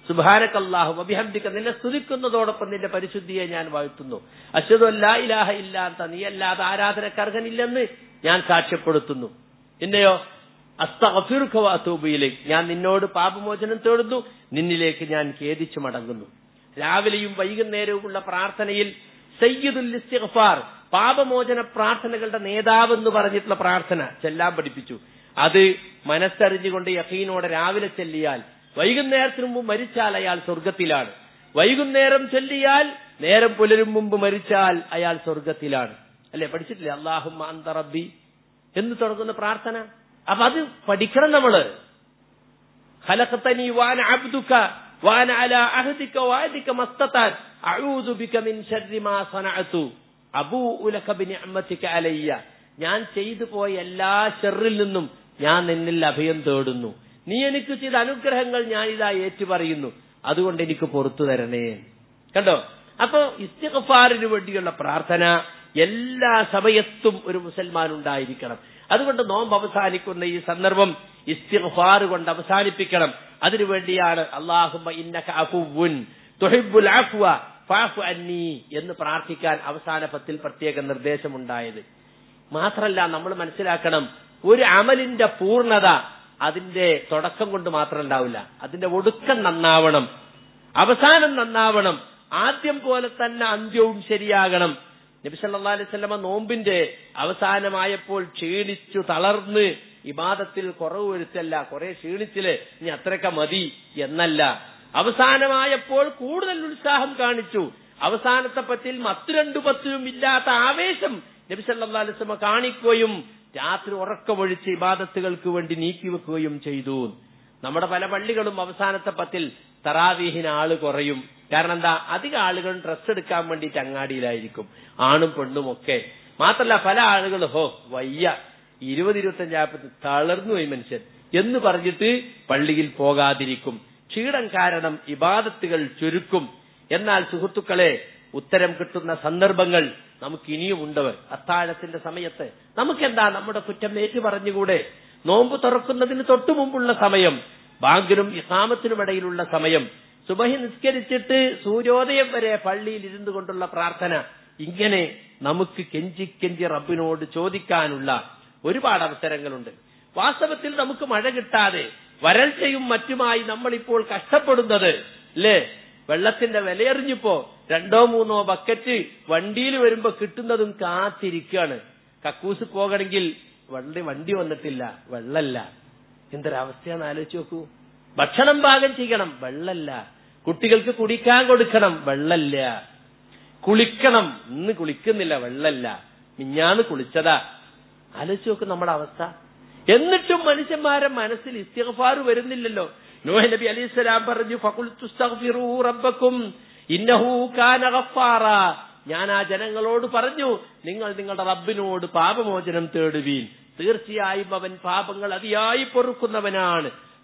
സുബാനക്കല്ലാഹു അഭിഹംദിക്ക നിന്നെ സ്തുതിക്കുന്നതോടൊപ്പം നിന്റെ പരിശുദ്ധിയെ ഞാൻ വാഴ്ത്തുന്നു അശ്വതു അല്ലാ ഇലാഹ ഇല്ലാത്ത നീ അല്ലാതെ ആരാധനക്കർഹനില്ലെന്ന് ഞാൻ സാക്ഷ്യപ്പെടുത്തുന്നു പിന്നെയോ അസ്തഫിറുഖവാത്തൂബിയിലേക്ക് ഞാൻ നിന്നോട് പാപമോചനം തേടുന്നു നിന്നിലേക്ക് ഞാൻ ഖേദിച്ചു മടങ്ങുന്നു രാവിലെയും വൈകുന്നേരവുമുള്ള പ്രാർത്ഥനയിൽ സയ്യിദുൽ ഇസ്തിഗ്ഫാർ പാപമോചന പ്രാർത്ഥനകളുടെ നേതാവ് എന്ന് പറഞ്ഞിട്ടുള്ള പ്രാർത്ഥന ചെല്ലാൻ പഠിപ്പിച്ചു അത് മനസ്സറിഞ്ഞുകൊണ്ട് യഖീനോടെ രാവിലെ ചെല്ലിയാൽ വൈകുന്നേരത്തിന് മുമ്പ് മരിച്ചാൽ അയാൾ സ്വർഗത്തിലാണ് വൈകുന്നേരം ചൊല്ലിയാൽ നേരം പുലരും മുമ്പ് മരിച്ചാൽ അയാൾ സ്വർഗത്തിലാണ് അല്ലെ പഠിച്ചിട്ടില്ലേ അള്ളാഹും അന്ത റബ്ബി എന്ന് തുടങ്ങുന്ന പ്രാർത്ഥന അപ്പൊ അത് പഠിക്കണം നമ്മള് ഖലഖതനി വാന അബ്ദുക വാന അലാ അഹദിക വഅദിക മസ്തതാൻ അഊദു ബിക മിൻ ശർരി മാ സനഅതു അബൂഉ ലക ബിനിഅമതിക അലയ്യ ഞാൻ ചെയ്തു പോയ എല്ലാ ഷെറിൽ നിന്നും ഞാൻ നിന്നിൽ അഭയം തേടുന്നു നീ എനിക്ക് ചെയ്ത അനുഗ്രഹങ്ങൾ ഞാൻ ഇതാ ഏറ്റുപറയുന്നു അതുകൊണ്ട് എനിക്ക് പുറത്തു തരണേ കണ്ടോ അപ്പോ ഇസ്തിഗ്ഫാറിന് വേണ്ടിയുള്ള പ്രാർത്ഥന എല്ലാ സമയത്തും ഒരു മുസൽമാൻ ഉണ്ടായിരിക്കണം അതുകൊണ്ട് നോമ്പ് അവസാനിക്കുന്ന ഈ സന്ദർഭം ഇസ്തിഗ്ഫാർ കൊണ്ട് അവസാനിപ്പിക്കണം അതിനുവേണ്ടിയാണ് അള്ളാഹുമ്മ ഇന്നക അഫുവുൻ തുഹിബ്ബുൽ അഫ്വ ഫാഫു അന്നി എന്ന് പ്രാർത്ഥിക്കാൻ അവസാന പത്തിൽ പ്രത്യേക നിർദ്ദേശമുണ്ടായത് മാത്രല്ല നമ്മൾ മനസ്സിലാക്കണം ഒരു അമലിന്റെ പൂർണ്ണത അതിന്റെ തുടക്കം കൊണ്ട് മാത്രം ഉണ്ടാവില്ല അതിന്റെ ഒടുക്കം നന്നാവണം അവസാനം നന്നാവണം ആദ്യം പോലെ തന്നെ അന്ത്യവും ശരിയാകണം നബി സല്ലല്ലാഹു അലൈഹി വസല്ലമ നോമ്പിന്റെ അവസാനമായപ്പോൾ ക്ഷീണിച്ചു തളർന്ന് ഇബാദത്തിൽ കുറവ് വരുത്തല്ല കുറെ ക്ഷീണിച്ചില് ഇനി അത്രയൊക്കെ മതി എന്നല്ല അവസാനമായപ്പോൾ കൂടുതൽ ഉത്സാഹം കാണിച്ചു അവസാനത്തെ പത്തിൽ മറ്റു രണ്ടു പത്തിലും ഇല്ലാത്ത ആവേശം നബി സല്ലല്ലാഹു അലൈഹി വസല്ലമ കാണിക്കുകയും രാത്രി ഉറക്കമൊഴിച്ച് ഇബാദത്തുകൾക്ക് വേണ്ടി നീക്കിവെക്കുകയും ചെയ്തു നമ്മുടെ പല പള്ളികളും അവസാനത്തെ പത്തിൽ തറാവീഹിന് ആള് കുറയും കാരണം എന്താ അധികം ആളുകൾ ഡ്രസ്സ് എടുക്കാൻ വേണ്ടിയിട്ട് അങ്ങാടിയിലായിരിക്കും ആണും പെണ്ണും ഒക്കെ മാത്രല്ല പല ആളുകൾ ഹോ വയ്യ ഇരുപത് ഇരുപത്തഞ്ചായപ്പത്ത് തളർന്നു പോയി മനുഷ്യൻ എന്ന് പറഞ്ഞിട്ട് പള്ളിയിൽ പോകാതിരിക്കും ക്ഷീണം കാരണം ഇബാദത്തുകൾ ചുരുക്കും എന്നാൽ സുഹൃത്തുക്കളെ ഉത്തരം കിട്ടുന്ന സന്ദർഭങ്ങൾ നമുക്ക് ഇനിയും ഉണ്ടവർ അത്താഴത്തിന്റെ സമയത്ത് നമുക്കെന്താ നമ്മുടെ കുറ്റം ഏറ്റു പറഞ്ഞുകൂടെ നോമ്പ് തുറക്കുന്നതിന് തൊട്ടു മുമ്പുള്ള സമയം ബാങ്കിനും ഇസാമത്തിനുമിടയിലുള്ള സമയം സുബഹി നിസ്കരിച്ചിട്ട് സൂര്യോദയം വരെ പള്ളിയിൽ ഇരുന്നു കൊണ്ടുള്ള പ്രാർത്ഥന ഇങ്ങനെ നമുക്ക് കെഞ്ചി കെഞ്ചി റബ്ബിനോട് ചോദിക്കാനുള്ള ഒരുപാട് അവസരങ്ങളുണ്ട് വാസ്തവത്തിൽ നമുക്ക് മഴ കിട്ടാതെ വരൾച്ചയും മറ്റുമായി നമ്മളിപ്പോൾ കഷ്ടപ്പെടുന്നത് അല്ലേ വെള്ളത്തിന്റെ വിലയെറിഞ്ഞിപ്പോ രണ്ടോ മൂന്നോ ബക്കറ്റ് വണ്ടിയിൽ വരുമ്പോ കിട്ടുന്നതും കാത്തിരിക്കുകയാണ് കക്കൂസ് പോകണമെങ്കിൽ വണ്ടി വണ്ടി വന്നിട്ടില്ല വെള്ളല്ല എന്തൊരവസ്ഥയാന്ന് ആലോചിച്ച് നോക്കൂ ഭക്ഷണം പാകം ചെയ്യണം വെള്ളല്ല കുട്ടികൾക്ക് കുടിക്കാൻ കൊടുക്കണം വെള്ളല്ല കുളിക്കണം ഇന്ന് കുളിക്കുന്നില്ല വെള്ളല്ല മിഞ്ഞാന്ന് കുളിച്ചതാ ആലോചിച്ച് നോക്ക് നമ്മുടെ അവസ്ഥ എന്നിട്ടും മനുഷ്യന്മാരെ മനസ്സിൽ ഇസ്തിഗ്ഫാർ വരുന്നില്ലല്ലോ നോഹ നബി അലൈഹി സ്വലാം പറഞ്ഞു ഫഖുൽതുസ്തഗ്ഫിറൂ റബ്ബക്കും ഇന്നഹു കാന ഗഫാറ ഞാൻ ആ ജനങ്ങളോട് പറഞ്ഞു നിങ്ങൾ നിങ്ങളുടെ റബ്ബിനോട് പാപമോചനം തേടുവീൻ തീർച്ചയായും അവൻ പാപങ്ങൾ അതിയായി പൊറുക്കുന്നവനാണ്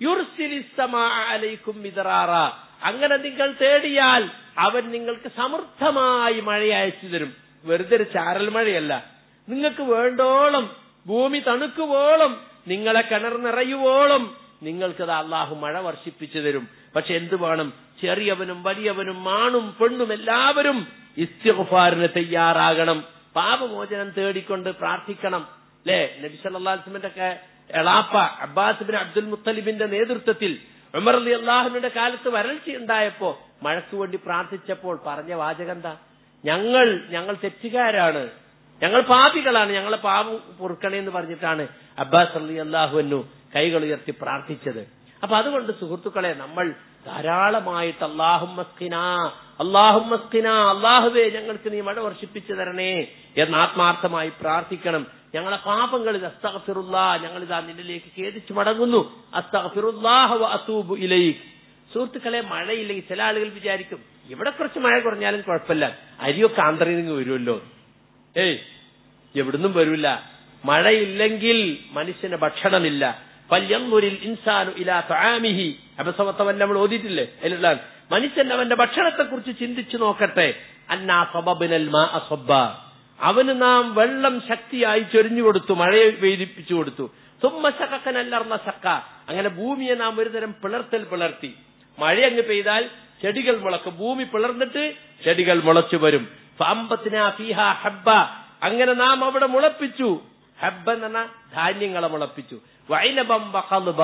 യുർസിലിസ്സമാഅലൈക്കും മിദറാറ അങ്ങനെ നിങ്ങൾ തേടിയാൽ അവൻ നിങ്ങൾക്ക് സമൃദ്ധമായി മഴ അയച്ചു തരും വെറുതെ ഒരു ചാരൽ മഴയല്ല നിങ്ങൾക്ക് വേണ്ടോളം ഭൂമി തണുക്കുവോളം നിങ്ങളെ കിണർ നിറയുവോളം നിങ്ങൾക്കത് അള്ളാഹു മഴ വർഷിപ്പിച്ചു തരും പക്ഷെ എന്തു വേണം ചെറിയവനും വലിയവനും ആണും പെണ്ണും എല്ലാവരും ഇസ്തിഗ്ഫാറിന് തയ്യാറാകണം പാപമോചനം തേടിക്കൊണ്ട് പ്രാർത്ഥിക്കണം അല്ലേ നബി സല്ലാസ്മിന്റെ ഒക്കെ എളാപ്പ അബ്ബാസ് ബിൻ അബ്ദുൽ മുത്തലിബിന്റെ നേതൃത്വത്തിൽ ഉമർ അലി അള്ളാഹുവിന്റെ കാലത്ത് വരൾച്ച ഉണ്ടായപ്പോ മഴയ്ക്ക് വേണ്ടി പ്രാർത്ഥിച്ചപ്പോൾ പറഞ്ഞ വാചകം എന്താ ഞങ്ങൾ ഞങ്ങൾ തെറ്റുകാരാണ് ഞങ്ങൾ പാപികളാണ് ഞങ്ങളെ പാപം പൊറുക്കണേ എന്ന് പറഞ്ഞിട്ടാണ് അബ്ബാസ് അലി അള്ളാഹുവിനു കൈകൾ ഉയർത്തി പ്രാർത്ഥിച്ചത് അപ്പൊ അതുകൊണ്ട് സുഹൃത്തുക്കളെ നമ്മൾ ധാരാളമായിട്ട് അള്ളാഹും അള്ളാഹും അള്ളാഹുവേ ഞങ്ങൾക്ക് നീ മഴ വർഷിപ്പിച്ചു തരണേ എന്ന് ആത്മാർത്ഥമായി പ്രാർത്ഥിക്കണം ഞങ്ങളെ പാപങ്ങളിൽ അസ്തഫിറുല്ലാ ഞങ്ങൾ ഇതാ നിന്നിലേക്ക് ഖേദിച്ചു മടങ്ങുന്നു അസ്തഫിറുല്ലാഹു അസൂബു ഇലൈക് സുഹൃത്തുക്കളെ മഴയില്ലെങ്കിൽ ചില ആളുകൾ വിചാരിക്കും ഇവിടെ കുറച്ച് മഴ കുറഞ്ഞാലും കുഴപ്പമില്ല അരിയൊക്കെ ആന്ധ്രയിൽ നിന്ന് വരുമല്ലോ ഏയ് എവിടുന്നും വരില്ല മഴയില്ലെങ്കിൽ മനുഷ്യന് ഭക്ഷണമില്ല പല്യന്നൂരിൽ ഇൻസാനു ഇലാ ഫാമിഹി അപസമത്തവൻ നമ്മൾ ഓതിയിട്ടില്ലേ അതിലുള്ള മനുഷ്യൻ അവന്റെ ഭക്ഷണത്തെ കുറിച്ച് ചിന്തിച്ചു നോക്കട്ടെ അന്നാ സബബിനൽ മാ അസബ്ബ അവന് നാം വെള്ളം ശക്തിയായി ചൊരിഞ്ഞു കൊടുത്തു മഴയെ പെയ്തിപ്പിച്ചു കൊടുത്തു തുമ്മ ശക്കനല്ലർന്ന ശക്ക അങ്ങനെ ഭൂമിയെ നാം ഒരുതരം പിളർത്തൽ പിളർത്തി മഴ അങ്ങ് പെയ്താൽ ചെടികൾ മുളക്കും ഭൂമി പിളർന്നിട്ട് ചെടികൾ മുളച്ചു വരും ഫഅംബത്നാ ഫീഹാ ഹബ്ബ അങ്ങനെ നാം അവിടെ മുളപ്പിച്ചു ഹബ്ബ എന്ന് പറഞ്ഞാൽ ധാന്യങ്ങളെ മുളപ്പിച്ചു വൈനബം വഖൽബ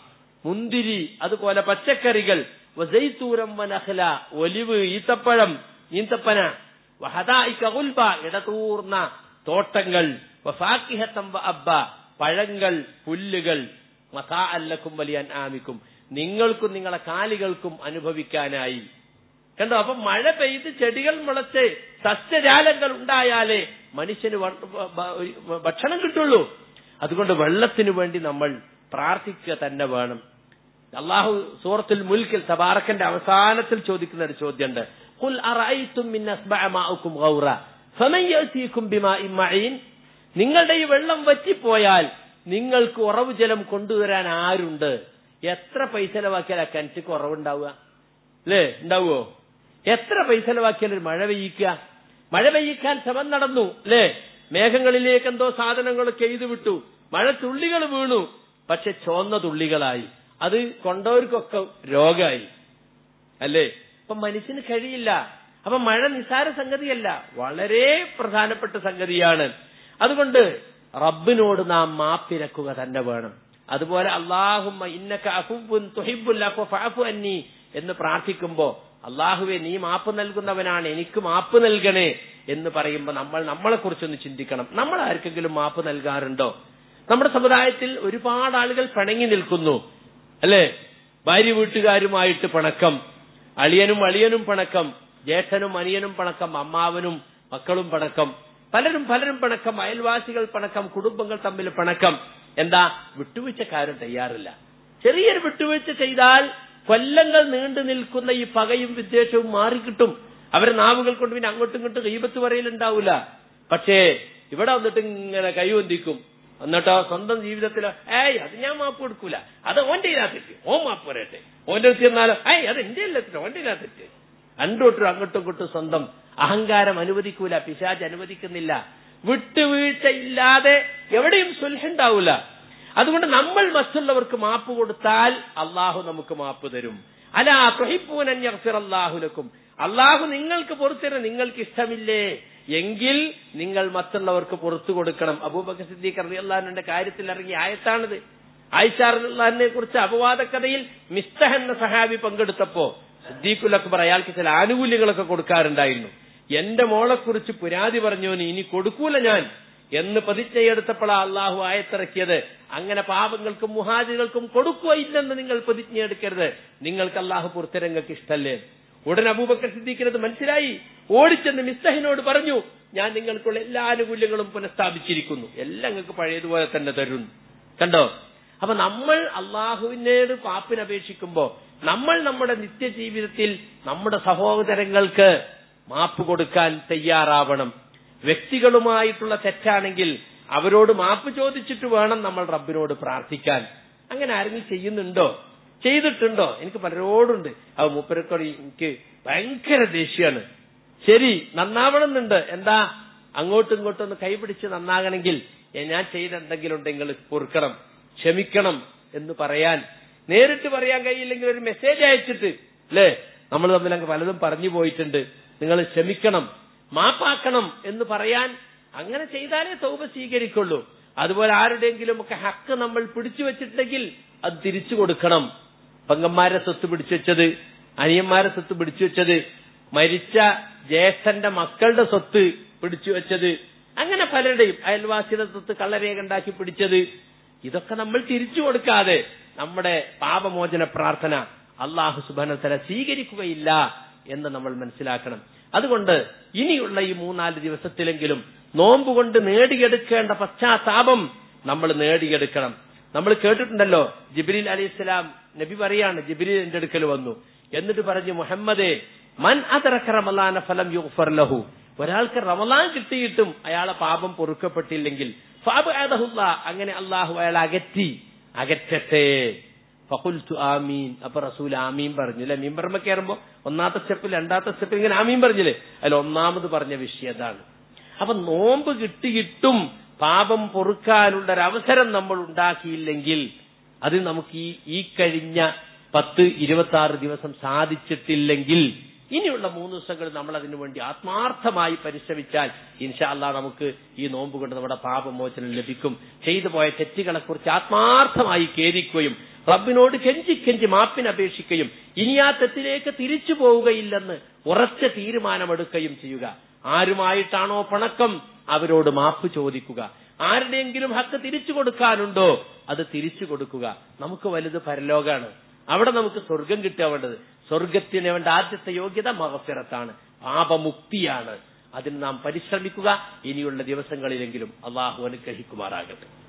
മുന്തിരി അതുപോലെ പച്ചക്കറികൾ വസൈത്തൂരം വനഹ്ല ഒലിവ് ഈത്തപ്പഴം ഈന്തപ്പന വഹദായിക ഗുൽബ ഇടതൂർന്ന തോട്ടങ്ങൾ വഫാക്കിഹത്തം അബ്ബ പഴങ്ങൾ പുല്ലുകൾ മസാ അല്ലക്കും വലിയ ആമിക്കും നിങ്ങൾക്കും നിങ്ങളെ കാലികൾക്കും അനുഭവിക്കാനായി കണ്ടോ അപ്പൊ മഴ പെയ്ത് ചെടികൾ മുളച്ച് സസ്യജാലങ്ങൾ ഉണ്ടായാലേ മനുഷ്യന് വ- വ- വ- ഭക്ഷണം കിട്ടുള്ളൂ അതുകൊണ്ട് വെള്ളത്തിനു വേണ്ടി നമ്മൾ പ്രാർത്ഥിക്കുക തന്നെ വേണം അള്ളാഹു സൂറത്തുൽ മുൽക്കിൽ തബാറക്കന്റെ അവസാനത്തിൽ ചോദിക്കുന്ന ഒരു ചോദ്യമുണ്ട് ഖുൽ അറഅയ്തും മിൻ അസ്ബഅ മാഉക്കും ഗൗറ ഫമൻ യഅതീകും ബിമാഇൻ മഈൻ നിങ്ങളുടെ ഈ വെള്ളം വറ്റിപ്പോയാൽ നിങ്ങൾക്ക് ഉറവ് ജലം കൊണ്ടുവരാൻ ആരുണ്ട് എത്ര പൈസ ചെലവാക്കിയാൽ ആ കിണറ്റിക്ക് ഉറവുണ്ടാവുക അല്ലേ ഉണ്ടാവുമോ എത്ര പൈസ ചെലവാക്കിയാൽ ഒരു മഴ പെയ്യിക്കുക മഴ പെയ്യിക്കാൻ ശ്രമം നടന്നു അല്ലേ മേഘങ്ങളിലേക്ക് എന്തോ സാധനങ്ങളൊക്കെ എഴുതി വിട്ടു മഴ തുള്ളികൾ വീണു പക്ഷെ ചോന്ന തുള്ളികളായി അത് കൊണ്ടവർക്കൊക്കെ രോഗമായി അല്ലേ അപ്പൊ മനുഷ്യന് കഴിയില്ല അപ്പൊ മഴ നിസാര സംഗതിയല്ല വളരെ പ്രധാനപ്പെട്ട സംഗതിയാണ് അതുകൊണ്ട് റബ്ബിനോട് നാം മാപ്പിരക്കുക തന്നെ വേണം അതുപോലെ അള്ളാഹുമ്മ ഇന്നക അഫുബുൻ തുഹിബ്ബുൽ അഫ്വ ഫഅഫു അന്നി എന്ന് പ്രാർത്ഥിക്കുമ്പോ അള്ളാഹുവെ നീ മാപ്പ് നൽകുന്നവനാണ് എനിക്ക് മാപ്പ് നൽകണേ എന്ന് പറയുമ്പോൾ നമ്മൾ നമ്മളെ കുറിച്ചൊന്ന് ചിന്തിക്കണം നമ്മൾ ആർക്കെങ്കിലും മാപ്പ് നൽകാറുണ്ടോ നമ്മുടെ സമുദായത്തിൽ ഒരുപാട് ആളുകൾ പിണങ്ങി നിൽക്കുന്നു അല്ലേ ഭാര്യ വീട്ടുകാരുമായിട്ട് പിണക്കം അളിയനും അളിയനും പിണക്കം ജ്യേഷ്ഠനും അനിയനും പിണക്കം അമ്മാവനും മക്കളും പിണക്കം പലരും പലരും പിണക്കം അയൽവാസികൾ പിണക്കം കുടുംബങ്ങൾ തമ്മിൽ പിണക്കം എന്താ വിട്ടുവീഴ്ചക്കാരും തയ്യാറില്ല ചെറിയൊരു വിട്ടുവീഴ്ച ചെയ്താൽ കൊല്ലങ്ങൾ നീണ്ടു നിൽക്കുന്ന ഈ പകയും വിദ്വേഷവും മാറിക്കിട്ടും അവരെ നാവുകൾ കൊണ്ട് പിന്നെ അങ്ങോട്ടും ഇങ്ങോട്ടും കൈപത്ത് പറയലുണ്ടാവൂല പക്ഷേ ഇവിടെ വന്നിട്ട് ഇങ്ങനെ കൈവന്തിക്കും എന്നിട്ടോ സ്വന്തം ജീവിതത്തിലോ ഏയ് അത് ഞാൻ മാപ്പ് കൊടുക്കൂല അത് ഓന്റെ ഇതിനകത്തിട്ട് ഓൻ മാപ്പ് പറയട്ടെ ഓന്റെ അടുത്ത് ചെന്നാലോ ഏയ് അത് എന്റെ അല്ലത്തിട്ട് ഓന്റെ ഇതിനകത്തിട്ട് രണ്ടോട്ടും അങ്ങോട്ടും ഇങ്ങോട്ടും സ്വന്തം അഹങ്കാരം അനുവദിക്കൂല പിശാജ് അനുവദിക്കുന്നില്ല വിട്ടുവീഴ്ച ഇല്ലാതെ എവിടെയും സുൽഹുണ്ടാവൂല അതുകൊണ്ട് നമ്മൾ മറ്റുള്ളവർക്ക് മാപ്പ് കൊടുത്താൽ അള്ളാഹു നമുക്ക് മാപ്പ് തരും അലാ തൊഹിപ്പൂനൻ അള്ളാഹുലക്കും അള്ളാഹു നിങ്ങൾക്ക് പൊറത്തരും നിങ്ങൾക്ക് ഇഷ്ടമില്ലേ എങ്കിൽ നിങ്ങൾ മറ്റുള്ളവർക്ക് പുറത്തു കൊടുക്കണം അബൂബക്കർ സിദ്ദീഖ് റളിയല്ലാഹുവിന്റെ കാര്യത്തിൽ ഇറങ്ങിയ ആയത്താണിത് ആയിഷാറിനെ കുറിച്ച് അപവാദ കഥയിൽ മിസ്തഹ് എന്ന സഹാബി പങ്കെടുത്തപ്പോ സിദ്ദീഖുൽ അക്ബർ അയാൾക്ക് ചില ആനുകൂല്യങ്ങളൊക്കെ കൊടുക്കാറുണ്ടായിരുന്നു എന്റെ മോളെക്കുറിച്ച് പുരാതി പറഞ്ഞോന് ഇനി കൊടുക്കൂല ഞാൻ എന്ന് പ്രതിജ്ഞയെടുത്തപ്പോൾ അള്ളാഹു ആയത്തിറക്കിയത് അങ്ങനെ പാപങ്ങൾക്കും മുഹാജികൾക്കും കൊടുക്കുകയില്ലെന്ന് നിങ്ങൾ പ്രതിജ്ഞയെടുക്കരുത് നിങ്ങൾക്ക് അള്ളാഹു പുറത്തിരങ്ങൾക്ക് ഇഷ്ടല്ലേ ഉടൻ അബൂബക്കർ സിദ്ദീഖിനത് മനസ്സിലായി ഓടിച്ചെന്ന് മിസ്തഹിനോട് പറഞ്ഞു ഞാൻ നിങ്ങൾക്കുള്ള എല്ലാ ആനുകൂല്യങ്ങളും പുനഃസ്ഥാപിച്ചിരിക്കുന്നു എല്ലാം നിങ്ങൾക്ക് പഴയതുപോലെ തന്നെ തരുന്നു കണ്ടോ അപ്പൊ നമ്മൾ അള്ളാഹുവിനോട് പാപ്പിന് അപേക്ഷിക്കുമ്പോ നമ്മൾ നമ്മുടെ നിത്യജീവിതത്തിൽ നമ്മുടെ സഹോദരങ്ങൾക്ക് മാപ്പ് കൊടുക്കാൻ തയ്യാറാവണം വ്യക്തികളുമായിട്ടുള്ള തെറ്റാണെങ്കിൽ അവരോട് മാപ്പ് ചോദിച്ചിട്ട് വേണം നമ്മൾ റബ്ബിനോട് പ്രാർത്ഥിക്കാൻ അങ്ങനെ ആരെങ്കിലും ചെയ്യുന്നുണ്ടോ ചെയ്തിട്ടുണ്ടോ എനിക്ക് പലരോടുണ്ട് അത് മൂപ്പരക്കോട് എനിക്ക് ഭയങ്കര ദേഷ്യമാണ് ശരി നന്നാവണമെന്നുണ്ട് എന്താ അങ്ങോട്ടും ഇങ്ങോട്ടും ഒന്ന് കൈപിടിച്ച് നന്നാകണമെങ്കിൽ ഏ, ഞാൻ ചെയ്ത എന്തെങ്കിലും ഉണ്ടെങ്കിൽ പൊറുക്കണം ക്ഷമിക്കണം എന്ന് പറയാൻ നേരിട്ട് പറയാൻ കഴിയില്ലെങ്കിൽ ഒരു മെസ്സേജ് അയച്ചിട്ട് അല്ലേ നമ്മൾ തമ്മിൽ അങ്ങ് പലതും പറഞ്ഞു പോയിട്ടുണ്ട് നിങ്ങൾ ക്ഷമിക്കണം മാപ്പാക്കണം എന്ന് പറയാൻ അങ്ങനെ ചെയ്താലേ തൗബ സ്വീകരിക്കുള്ളൂ അതുപോലെ ആരുടെയെങ്കിലും ഒക്കെ ഹക്ക് നമ്മൾ പിടിച്ചു വെച്ചിട്ടുണ്ടെങ്കിൽ അത് തിരിച്ചു കൊടുക്കണം പെങ്ങന്മാരെ സ്വത്ത് പിടിച്ചു വെച്ചത് അനിയന്മാരെ സ്വത്ത് പിടിച്ചു വെച്ചത് മരിച്ച ജ്യേഷ്ഠന്റെ മക്കളുടെ സ്വത്ത് പിടിച്ചു വെച്ചത് അങ്ങനെ പലരുടെയും അയൽവാസിയുടെ സ്വത്ത് കള്ളരേഖ ഉണ്ടാക്കി പിടിച്ചത് ഇതൊക്കെ നമ്മൾ തിരിച്ചു കൊടുക്കാതെ നമ്മുടെ പാപമോചന പ്രാർത്ഥന അള്ളാഹു സുബാനത്തല സ്വീകരിക്കുകയില്ല എന്ന് നമ്മൾ മനസ്സിലാക്കണം അതുകൊണ്ട് ഇനിയുള്ള ഈ മൂന്നാല് ദിവസത്തിലെങ്കിലും നോമ്പ് കൊണ്ട് നേടിയെടുക്കേണ്ട പശ്ചാത്താപം നമ്മൾ നേടിയെടുക്കണം നമ്മൾ കേട്ടിട്ടുണ്ടല്ലോ ജിബ്രീൽ അലൈഹിസ്സലാം നബി പറയാണ് ജിബ്രീൽ എന്റെ അടുക്കൽ വന്നു എന്നിട്ട് പറഞ്ഞു മുഹമ്മദേ മൻ അതറക്ക റമലാന ഫലം യുഗ്ഫർ ലഹു ഒരാൾക്ക് റമലാൻ കിട്ടിയിട്ടും അയാളെ പാപം പൊറുക്കപ്പെട്ടില്ലെങ്കിൽ ഫാബഅദഹുല്ലാ അങ്ങനെ അള്ളാഹു അയാളെ അകറ്റി അകറ്റട്ടെ ഫഖുൽതു ആമീൻ അപ്പൊ റസൂൽ ആമീൻ പറഞ്ഞു അല്ലെ മീൻബർമ കയറുമ്പോ ഒന്നാമത്തെ സ്റ്റെപ്പിൽ രണ്ടാമത്തെ സ്റ്റെപ്പിൽ ഇങ്ങനെ ആമീൻ പറഞ്ഞില്ലേ അതിൽ ഒന്നാമത് പറഞ്ഞ വിഷയം അതാണ് അപ്പൊ നോമ്പ് കിട്ടിയിട്ടും പാപം പൊറുക്കാനുള്ള ഒരു അവസരം നമ്മൾ ഉണ്ടാക്കിയില്ലെങ്കിൽ അത് നമുക്ക് ഈ ഈ കഴിഞ്ഞ പത്ത് ഇരുപത്തി ആറ് ദിവസം സാധിച്ചിട്ടില്ലെങ്കിൽ ഇനിയുള്ള മൂന്ന് ദിവസങ്ങൾ നമ്മൾ അതിനു വേണ്ടി ആത്മാർത്ഥമായി പരിശ്രമിച്ചാൽ ഇൻഷാല്ലാ നമുക്ക് ഈ നോമ്പ് കൊണ്ട് നമ്മുടെ പാപമോചനം ലഭിക്കും ചെയ്തു പോയ തെറ്റുകളെ കുറിച്ച് ആത്മാർത്ഥമായി ഖേദിക്കുകയും റബ്ബിനോട് കെഞ്ചി കെഞ്ചി മാപ്പിന് അപേക്ഷിക്കുകയും ഇനി ആ തെറ്റിലേക്ക് തിരിച്ചു പോവുകയില്ലെന്ന് ഉറച്ച തീരുമാനമെടുക്കുകയും ചെയ്യുക ആരുമായിട്ടാണോ പിണക്കം അവരോട് മാപ്പ് ചോദിക്കുക ആരുടെയെങ്കിലും ഹക്ക് തിരിച്ചു കൊടുക്കാനുണ്ടോ അത് തിരിച്ചു കൊടുക്കുക നമുക്ക് വലുത് പരലോകാണ് അവിടെ നമുക്ക് സ്വർഗം കിട്ടുക വേണ്ടത് സ്വർഗത്തിന് വേണ്ട ആദ്യത്തെ യോഗ്യത മഹഫിറത്താണ് പാപമുക്തിയാണ് അതിന് നാം പരിശ്രമിക്കുക ഇനിയുള്ള ദിവസങ്ങളിലെങ്കിലും അള്ളാഹു അനുഗ്രഹിക്കുമാറാകട്ടെ